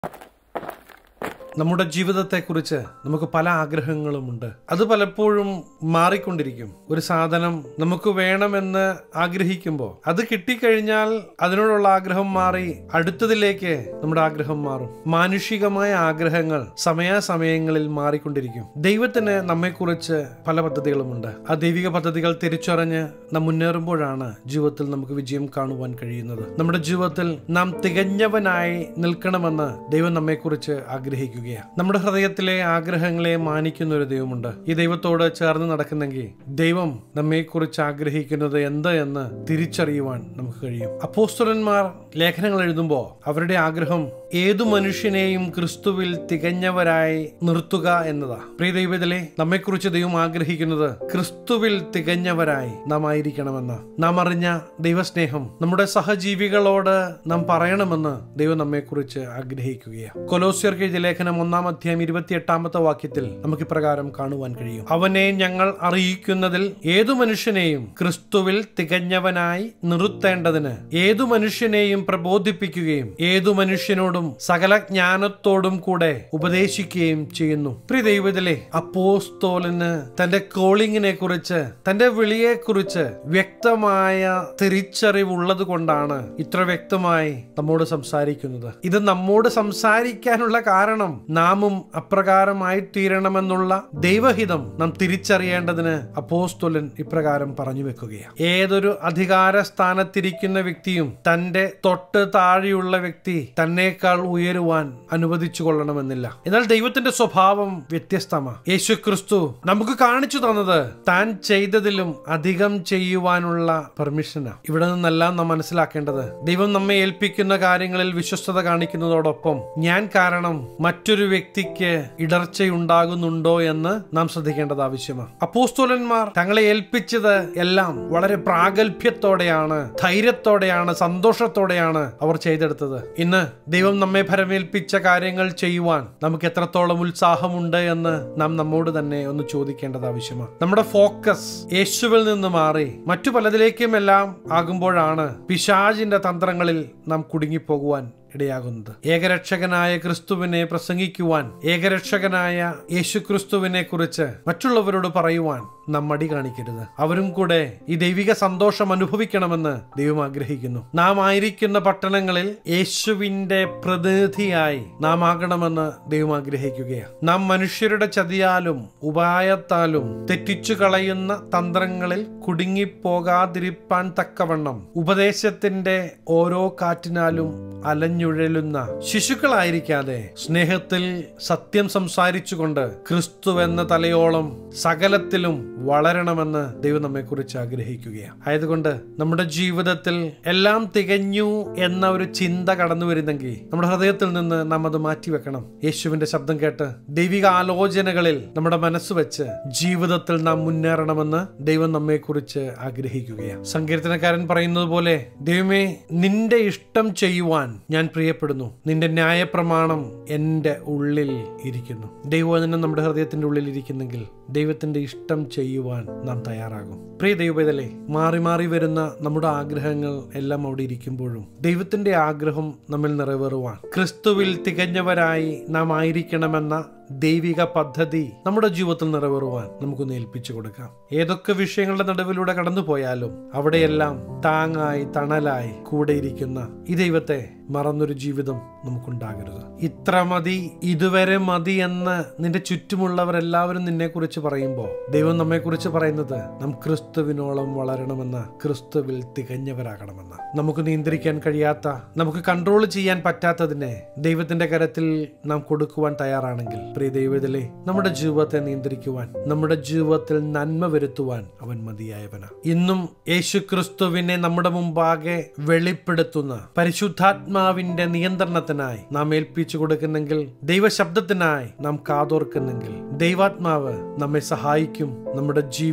നമ്മുടെ ജീവിതത്തെക്കുറിച്ച് നമുക്ക് പല ആഗ്രഹങ്ങളുമുണ്ട് അത് പലപ്പോഴും മാറിക്കൊണ്ടിരിക്കും ഒരു സാധനം നമുക്ക് വേണമെന്ന് ആഗ്രഹിക്കുമ്പോൾ അത് കിട്ടിക്കഴിഞ്ഞാൽ അതിനോടുള്ള ആഗ്രഹം മാറി അടുത്തതിലേക്ക് നമ്മുടെ ആഗ്രഹം മാറും മാനുഷികമായ ആഗ്രഹങ്ങൾ സമയാസമയങ്ങളിൽ മാറിക്കൊണ്ടിരിക്കും ദൈവത്തിന് നമ്മെക്കുറിച്ച് പല പദ്ധതികളുമുണ്ട് ആ ദൈവിക പദ്ധതികൾ തിരിച്ചറിഞ്ഞ് നാം മുന്നേറുമ്പോഴാണ് ജീവിതത്തിൽ നമുക്ക് വിജയം കാണുവാൻ കഴിയുന്നത് നമ്മുടെ ജീവിതത്തിൽ നാം തികഞ്ഞവനായി നിൽക്കണമെന്ന് ദൈവം നമ്മെക്കുറിച്ച് ആഗ്രഹിക്കുകയാണ് നമ്മുടെ ഹൃദയത്തിലെ ആഗ്രഹങ്ങളെ മാനിക്കുന്ന ഒരു ദൈവമുണ്ട് ഈ ദൈവത്തോട് ചേർന്ന് നടക്കുന്നെങ്കിൽ ദൈവം നമ്മെക്കുറിച്ച് ആഗ്രഹിക്കുന്നത് എന്ത് എന്ന് തിരിച്ചറിയുവാൻ നമുക്ക് കഴിയും അപ്പോസ്തലന്മാർ ലേഖനങ്ങൾ എഴുതുമ്പോൾ അവരുടെ ആഗ്രഹം ഏതു മനുഷ്യനെയും ക്രിസ്തുവിൽ തികഞ്ഞവരായി നിർത്തുക എന്നതാ പ്രിയ ദൈവത്തിലെ നമ്മെക്കുറിച്ച് ദൈവം ആഗ്രഹിക്കുന്നത് ക്രിസ്തുവിൽ തികഞ്ഞവരായി നാം ആയിരിക്കണമെന്ന് നാം അറിഞ്ഞ ദൈവസ്നേഹം നമ്മുടെ സഹജീവികളോട് നാം പറയണമെന്ന് ദൈവം നമ്മെക്കുറിച്ച് ആഗ്രഹിക്കുകയാണ് കൊലോസ്യർക്ക് എഴുതിയ ലേഖനം ഒന്നാം അധ്യായം ഇരുപത്തിയെട്ടാമത്തെ വാക്യത്തിൽ നമുക്ക് ഇപ്രകാരം കാണുവാൻ കഴിയും അവനെ ഞങ്ങൾ അറിയിക്കുന്നതിൽ ഏതു മനുഷ്യനെയും ക്രിസ്തുവിൽ തികഞ്ഞവനായി നിർത്തേണ്ടതിന് ഏതു മനുഷ്യനെയും പ്രബോധിപ്പിക്കുകയും ഏതു മനുഷ്യനോടും സകല ജ്ഞാനത്തോടും കൂടെ ഉപദേശിക്കുകയും ചെയ്യുന്നു പ്രിയ ദൈവത്തിലെ അപ്പോസ്തോലിന് തന്റെ കോളിങ്ങിനെ കുറിച്ച് തന്റെ വിളിയെ കുറിച്ച് വ്യക്തമായ തിരിച്ചറിവുള്ളത് കൊണ്ടാണ് ഇത്ര വ്യക്തമായി നമ്മോട് സംസാരിക്കുന്നത് ഇത് നമ്മോട് സംസാരിക്കാനുള്ള കാരണം നാമും അപ്രകാരമായി തീരണമെന്നുള്ള ദൈവഹിതം നാം തിരിച്ചറിയേണ്ടതിന് അപ്പോസ്തോലൻ ഇപ്രകാരം പറഞ്ഞു വെക്കുകയാണ് ഏതൊരു അധികാര സ്ഥാനത്തിരിക്കുന്ന വ്യക്തിയും തന്റെ തൊട്ട് താഴെയുള്ള വ്യക്തി തന്നേക്കാൾ ഉയരുവാൻ അനുവദിച്ചു കൊള്ളണമെന്നില്ല എന്നാൽ ദൈവത്തിന്റെ സ്വഭാവം വ്യത്യസ്തമാണ് യേശു ക്രിസ്തു നമുക്ക് കാണിച്ചു തന്നത് താൻ ചെയ്തതിലും അധികം ചെയ്യുവാനുള്ള പെർമിഷനാണ് ഇവിടെ നിന്നെല്ലാം നാം മനസ്സിലാക്കേണ്ടത് ദൈവം നമ്മെ ഏൽപ്പിക്കുന്ന കാര്യങ്ങളിൽ വിശ്വസ്തത കാണിക്കുന്നതോടൊപ്പം ഞാൻ കാരണം മറ്റൊരു വ്യക്തിക്ക് ഇടർച്ചയുണ്ടാകുന്നുണ്ടോ എന്ന് നാം ശ്രദ്ധിക്കേണ്ടത് ആവശ്യമാണ് അപ്പോസ്തോലന്മാർ തങ്ങളെ ഏൽപ്പിച്ചത് എല്ലാം വളരെ പ്രാഗൽഭ്യത്തോടെയാണ് ധൈര്യത്തോടെയാണ് സന്തോഷത്തോടെയാണ് അവർ ചെയ്തെടുത്തത് ഇന്ന് ദൈവം നമ്മെ ഭരമേൽപ്പിച്ച കാര്യങ്ങൾ ചെയ്യുവാൻ നമുക്ക് എത്രത്തോളം ഉത്സാഹമുണ്ട് എന്ന് നാം നമ്മോട് തന്നെ ഒന്ന് ചോദിക്കേണ്ടത് ആവശ്യമാണ് നമ്മുടെ ഫോക്കസ് യേശുവിൽ നിന്ന് മാറി മറ്റു പലതിലേക്കും എല്ലാം ആകുമ്പോഴാണ് പിശാജിന്റെ തന്ത്രങ്ങളിൽ നാം കുടുങ്ങിപ്പോകുവാൻ ഇടയാകുന്നത് ഏകരക്ഷകനായ ക്രിസ്തുവിനെ പ്രസംഗിക്കുവാൻ ഏകരക്ഷകനായ യേശു ക്രിസ്തുവിനെ കുറിച്ച് മറ്റുള്ളവരോട് പറയുവാൻ നാം മടി കാണിക്കരുത് അവരും കൂടെ ഈ ദൈവിക സന്തോഷം അനുഭവിക്കണമെന്ന് ദൈവം ആഗ്രഹിക്കുന്നു നാം ആയിരിക്കുന്ന പട്ടണങ്ങളിൽ യേശുവിന്റെ പ്രതിനിധിയായി നാം ആകണമെന്ന് ദൈവം ആഗ്രഹിക്കുകയാണ് നാം മനുഷ്യരുടെ ചതിയാലും ഉപായത്താലും തെറ്റിച്ചു കളയുന്ന തന്ത്രങ്ങളിൽ കുടുങ്ങിപ്പോകാതിരിപ്പാൻ തക്കവണ്ണം ഉപദേശത്തിന്റെ ഓരോ കാറ്റിനാലും അലഞ്ഞുഴലുന്ന ശിശുക്കളായിരിക്കാതെ സ്നേഹത്തിൽ സത്യം സംസാരിച്ചുകൊണ്ട് ക്രിസ്തു എന്ന തലയോളം സകലത്തിലും വളരണമെന്ന് ദൈവം നമ്മെക്കുറിച്ച് ആഗ്രഹിക്കുകയാണ് ആയതുകൊണ്ട് നമ്മുടെ ജീവിതത്തിൽ എല്ലാം തികഞ്ഞു എന്ന ഒരു ചിന്ത കടന്നു വരുന്നെങ്കിൽ നമ്മുടെ ഹൃദയത്തിൽ നിന്ന് നാം അത് മാറ്റിവെക്കണം യേശുവിന്റെ ശബ്ദം കേട്ട് ദൈവിക ആലോചനകളിൽ നമ്മുടെ മനസ്സ് വെച്ച് ജീവിതത്തിൽ നാം മുന്നേറണമെന്ന് ദൈവം നമ്മെക്കുറിച്ച് ആഗ്രഹിക്കുകയാണ് സങ്കീർത്തനക്കാരൻ പറയുന്നത് പോലെ ദൈവമേ നിന്റെ ഇഷ്ടം ചെയ്യുവാൻ ഞാൻ പ്രിയപ്പെടുന്നു നിന്റെ ന്യായപ്രമാണം എൻ്റെ ഉള്ളിൽ ഇരിക്കുന്നു ദൈവവചനം നമ്മുടെ ഹൃദയത്തിന്റെ ഉള്ളിൽ ഇരിക്കുന്നെങ്കിൽ ദൈവത്തിന്റെ ഇഷ്ടം ചെയ്യുവാൻ നാം തയ്യാറാകും പ്രിയ ദൈവവേദലെ മാറി മാറി വരുന്ന നമ്മുടെ ആഗ്രഹങ്ങൾ എല്ലാം അവിടെ ഇരിക്കുമ്പോഴും ദൈവത്തിന്റെ ആഗ്രഹം നമ്മിൽ നിറവേറുവാൻ ക്രിസ്തുവിൽ തികഞ്ഞവരായി നാം ആയിരിക്കണമെന്ന ദൈവിക പദ്ധതി നമ്മുടെ ജീവിതത്തിൽ നിറവേറുവാൻ നമുക്കൊന്ന് ഏൽപ്പിച്ചു കൊടുക്കാം ഏതൊക്കെ വിഷയങ്ങളുടെ നടുവിലൂടെ കടന്നു പോയാലും അവിടെയെല്ലാം താങ്ങായി തണലായി കൂടെ ഇരിക്കുന്ന ഈ ദൈവത്തെ മറന്നൊരു ജീവിതം നമുക്കുണ്ടാകരുത് ഇത്ര മതി ഇതുവരെ മതി എന്ന് നിന്റെ ചുറ്റുമുള്ളവരെല്ലാവരും നിന്നെ കുറിച്ച് പറയുമ്പോൾ ദൈവം നമ്മെ കുറിച്ച് പറയുന്നത് നാം ക്രിസ്തുവിനോളം വളരണമെന്ന ക്രിസ്തുവിൽ തികഞ്ഞവരാകണമെന്ന് നമുക്ക് നിയന്ത്രിക്കാൻ കഴിയാത്ത നമുക്ക് കൺട്രോൾ ചെയ്യാൻ പറ്റാത്തതിനെ ദൈവത്തിന്റെ കരത്തിൽ നാം കൊടുക്കുവാൻ തയ്യാറാണെങ്കിൽ പ്രിയ ദൈവത്തിലെ നമ്മുടെ ജീവിതത്തെ നിയന്ത്രിക്കുവാൻ നമ്മുടെ ജീവിതത്തിൽ നന്മ വരുത്തുവാൻ അവൻ മതിയായവന ഇന്നും യേശു ക്രിസ്തുവിനെ നമ്മുടെ മുമ്പാകെ വെളിപ്പെടുത്തുന്ന പരിശുദ്ധാത്മാവിന്റെ നിയന്ത്രണത്തിനായി നാം ഏൽപ്പിച്ചു കൊടുക്കുന്നെങ്കിൽ ദൈവശബ്ദത്തിനായി നാം കാതോർക്കുന്നെങ്കിൽ ദൈവാത്മാവ് നമ്മെ സഹായിക്കും നമ്മുടെ ജീവിതം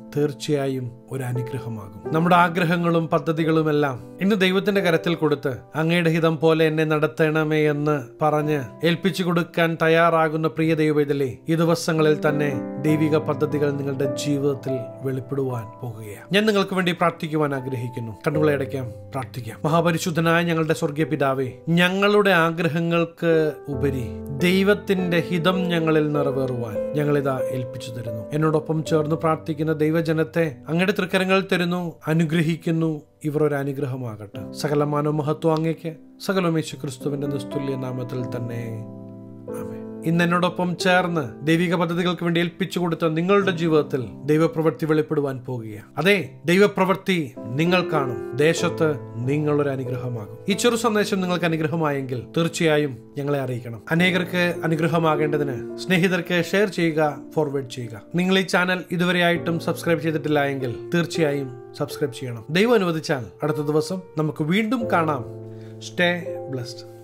തീർച്ചയായും ഒരു അനുഗ്രഹമാകും നമ്മുടെ ആഗ്രഹങ്ങളും പദ്ധതികളും എല്ലാം ഇന്ന് ദൈവത്തിന്റെ കരത്തിൽ കൊടുത്ത് അങ്ങയുടെ ഹിതം പോലെ എന്നെ നടത്തണമേ എന്ന് പറഞ്ഞ് ഏൽപ്പിച്ചു കൊടുക്കാൻ തയ്യാറാകുന്ന പ്രിയ ദൈവത്തിലെ ഈ ദിവസങ്ങളിൽ തന്നെ ദൈവിക പദ്ധതികൾ നിങ്ങളുടെ ജീവിതത്തിൽ വെളിപ്പെടുവാൻ പോകുകയാണ് ഞാൻ നിങ്ങൾക്ക് വേണ്ടി പ്രാർത്ഥിക്കുവാൻ ആഗ്രഹിക്കുന്നു കണ്ണുകളെ അടയ്ക്കാം പ്രാർത്ഥിക്കാം മഹാപരിശുദ്ധനായ ഞങ്ങളുടെ സ്വർഗീയ പിതാവേ ഞങ്ങളുടെ ആഗ്രഹങ്ങൾക്ക് ഉപരി ദൈവത്തിന്റെ ഹിതം ഞങ്ങളിൽ നിറവേറുവാൻ ഞങ്ങളിതാ ഏൽപ്പിച്ചു തരുന്നു എന്നോടൊപ്പം ചേർന്ന് പ്രാർത്ഥിക്കുന്ന ദൈവജനത്തെ അങ്ങയുടെ തൃക്കരങ്ങൾ തരുന്നു അനുഗ്രഹിക്കുന്നു ഇവർ ഒരു അനുഗ്രഹമാകട്ടെ സകല മാനവമഹത്വം അങ്ങേക്ക് സകലം യേശു ക്രിസ്തുവിന്റെ നിസ്തുല്യ നാമത്തിൽ തന്നെ ആമേൻ ഇന്ന് എന്നോടൊപ്പം ചേർന്ന് ദൈവിക പദ്ധതികൾക്ക് വേണ്ടി ഏൽപ്പിച്ചു കൊടുത്ത നിങ്ങളുടെ ജീവിതത്തിൽ ദൈവപ്രവൃത്തി വെളിപ്പെടുവാൻ പോകുകയാണ് അതെ ദൈവപ്രവൃത്തി നിങ്ങൾ കാണും ദേശത്ത് നിങ്ങളൊരു അനുഗ്രഹമാകും ഈ ചെറു സന്ദേശം നിങ്ങൾക്ക് അനുഗ്രഹമായെങ്കിൽ തീർച്ചയായും ഞങ്ങളെ അറിയിക്കണം അനേകർക്ക് അനുഗ്രഹമാകേണ്ടതിന് സ്നേഹിതർക്ക് ഷെയർ ചെയ്യുക ഫോർവേഡ് ചെയ്യുക നിങ്ങൾ ഈ ചാനൽ ഇതുവരെയായിട്ടും സബ്സ്ക്രൈബ് ചെയ്തിട്ടില്ല എങ്കിൽ തീർച്ചയായും സബ്സ്ക്രൈബ് ചെയ്യണം ദൈവം അനുവദിച്ചാൽ അടുത്ത ദിവസം നമുക്ക് വീണ്ടും കാണാം സ്റ്റേ ബ്ലസ്ഡ്